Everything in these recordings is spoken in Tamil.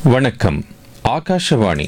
வணக்கம் ஆகாஷவாணி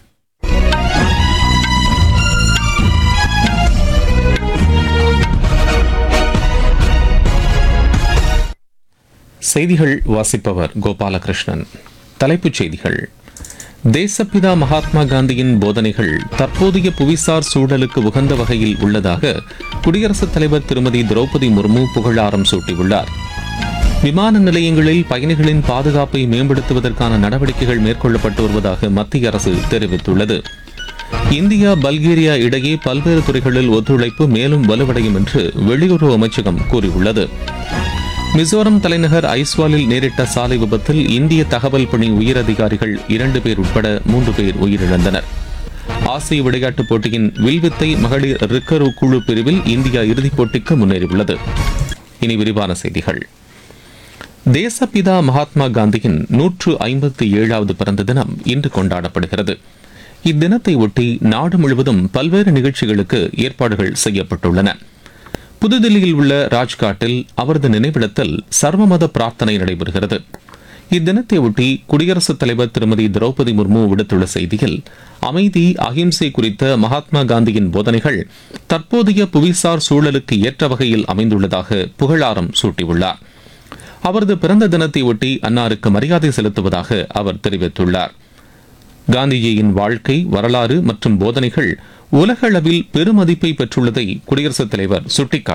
செய்திகள் வாசிப்பவர் கோபாலகிருஷ்ணன் தலைப்புச் செய்திகள் தேசப்பிதா மகாத்மா காந்தியின் போதனைகள் தற்போதைய புவிசார் சூழலுக்கு உகந்த வகையில் உள்ளதாக குடியரசுத் தலைவர் திருமதி திரௌபதி முர்மு புகழாரம் சூட்டியுள்ளார் விமான நிலையங்களில் பயணிகளின் பாதுகாப்பை மேம்படுத்துவதற்கான நடவடிக்கைகள் மேற்கொள்ளப்பட்டு வருவதாக மத்திய அரசு தெரிவித்துள்ளது இந்தியா பல்கேரியா இடையே பல்வேறு துறைகளில் ஒத்துழைப்பு மேலும் வலுவடையும் என்று வெளியுறவு அமைச்சகம் கூறியுள்ளது மிசோரம் தலைநகர் ஐஸ்வாலில் நேரிட்ட சாலை விபத்தில் இந்திய தகவல் பணி உயரதிகாரிகள் இரண்டு பேர் உட்பட மூன்று பேர் உயிரிழந்தனர் ஆசிய விளையாட்டுப் போட்டியின் வில்வித்தை மகளிர் ரிக்கரு குழு பிரிவில் இந்தியா இறுதிப் போட்டிக்கு முன்னேறியுள்ளது இனி விரிவான செய்திகள் தேசப்பிதா மகாத்மா காந்தியின் நூற்று ஐம்பத்தி ஏழாவது பிறந்த தினம் இன்று கொண்டாடப்படுகிறது இத்தினத்தை ஒட்டி நாடு முழுவதும் பல்வேறு நிகழ்ச்சிகளுக்கு ஏற்பாடுகள் செய்யப்பட்டுள்ளன புதுதில்லியில் உள்ள ராஜ்காட்டில் அவரது நினைவிடத்தில் சர்வமத பிரார்த்தனை நடைபெறுகிறது இத்தினத்தை ஒட்டி குடியரசுத் தலைவர் திருமதி திரௌபதி முர்மு விடுத்துள்ள செய்தியில் அமைதி அகிம்சை குறித்த மகாத்மா காந்தியின் போதனைகள் தற்போதைய புவிசார் சூழலுக்கு ஏற்ற வகையில் அமைந்துள்ளதாக புகழாரம் சூட்டியுள்ளார் அவரது பிறந்த தினத்தை ஒட்டி அன்னாருக்கு மரியாதை செலுத்துவதாக அவர் தெரிவித்துள்ளார் காந்திஜியின் வாழ்க்கை வரலாறு மற்றும் போதனைகள் உலக அளவில் பெருமதிப்பை பெற்றுள்ளதை குடியரசுத் தலைவர் சுட்டிக்காட்டினார்